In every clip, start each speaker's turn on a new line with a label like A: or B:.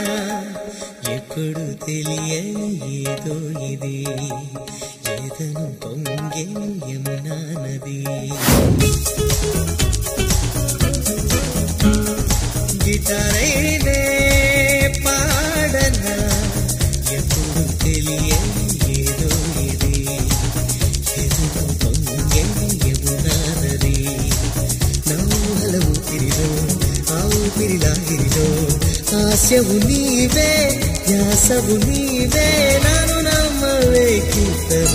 A: ఎప్పుడు తెలియని ఏదో ఇది ఏదను పొంగే యమునా నది గిటారైనే పాడనా ఎప్పుడు తెలియని ఏదో ఇది ఏదను పొంగే యమునా నది నవ్వుల ఊపిరిలో ఆ ఊపిరి లాగిరిలో ఆశవు నీవే ధ్యాసవు నీవే నన్ను నమ్మవే కీర్తన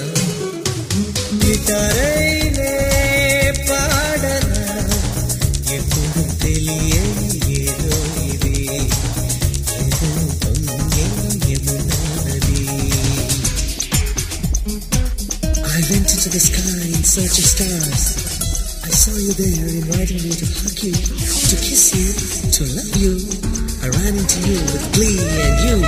A: గిటారైనే పాడనా ఎప్పుడు తెలియని ఏదో ఇది ఏదో పొంగే యమునా నది I went into the sky in search of stars. I saw you there, inviting me to hug you, to kiss you, to love you. I ran into you with glee and you.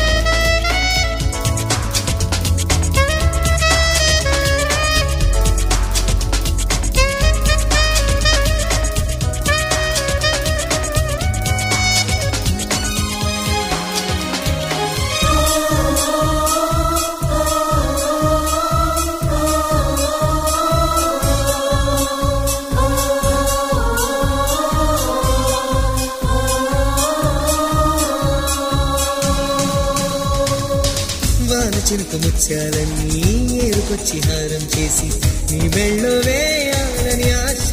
A: వాన చినుకు ముత్యాలన్నీ ఏరుకొచ్చి హారం చేసి నీ మెళ్ళో వేయాలని ఆశ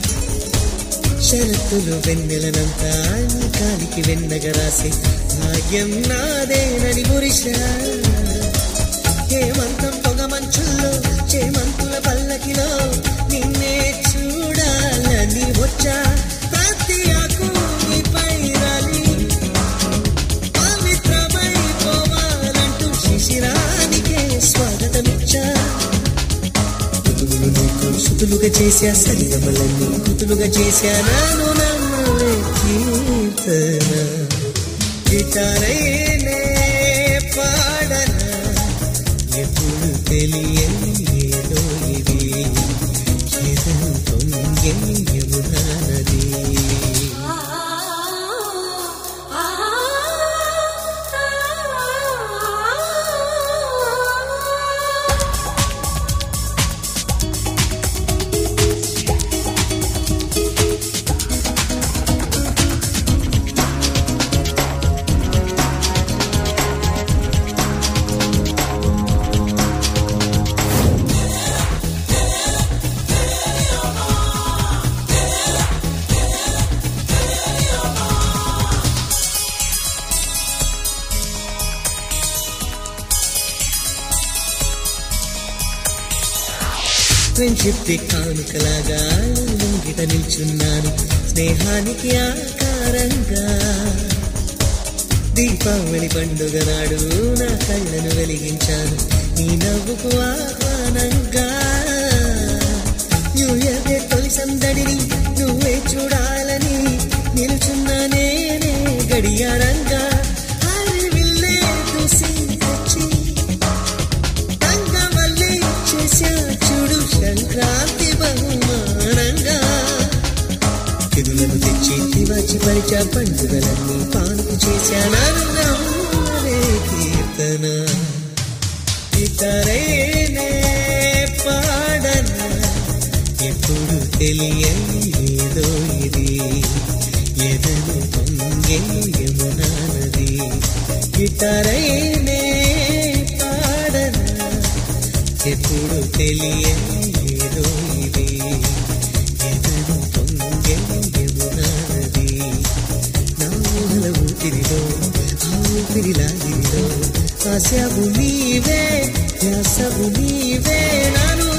A: షరతులు వెన్నెలనంతా నీ కాలికి వెన్నగ రాసే భాగ్యం నాదేనని గురిష హేమంతం పొగ మంచుల్లో చేమంతుల పల్లకిలో నిన్నే చూడాలని వచ్చా ప్రతి ఆకు నీపై రాలి పవిత్రమైపోవాలంటూ శిశిరానికే స్వాగతమిచ్చా కుతులు నీకు సుతులుగా చేశా సరిగమలన్నీ కుతులుగా చేశా నాను నమ్మలే కీర్తన గిటారైనే పాడనా ఎప్పుడు తెలియని ఏదో ఇది ఏదో పొంగే యమునా నది ఫ్రెండ్షిప్ డే కానుకలాగా ముంగిట నిల్చున్నాను స్నేహానికి ఆకారంగా దీపావళి పండుగ నాడు నా కళ్ళను వెలిగించాను నీ నవ్వుకు ఆహ్వానంగా న్యూ ఇయర్ డే తొలి సందడిని నువ్వే చూడాలని నిలుచున్న నేనే గడియారంగా హరివిల్లే చూసి వచ్చి తంగమల్లి చేశా చూడు సంక్రాంతి బహుమానంగా తిరులను తెచ్చి తివాచి పరిచా పండుగలన్నీ పానుకు చేశానన్నరే కీర్తన ఇతరేనే పాడన ఎప్పుడు తెలియని ఏదో ఇది ఎదను పొంగే యమునా నది ఇతరైనే పాడన ఎప్పుడు తెలియని ఏదో ఇది ఎదను పొంగే యమునా నది నా ఊహల ఊపిరిలో ఆ ఊపిరి లాగిరిలో ఆశవు నీవే ధ్యాసవు నీవే నాను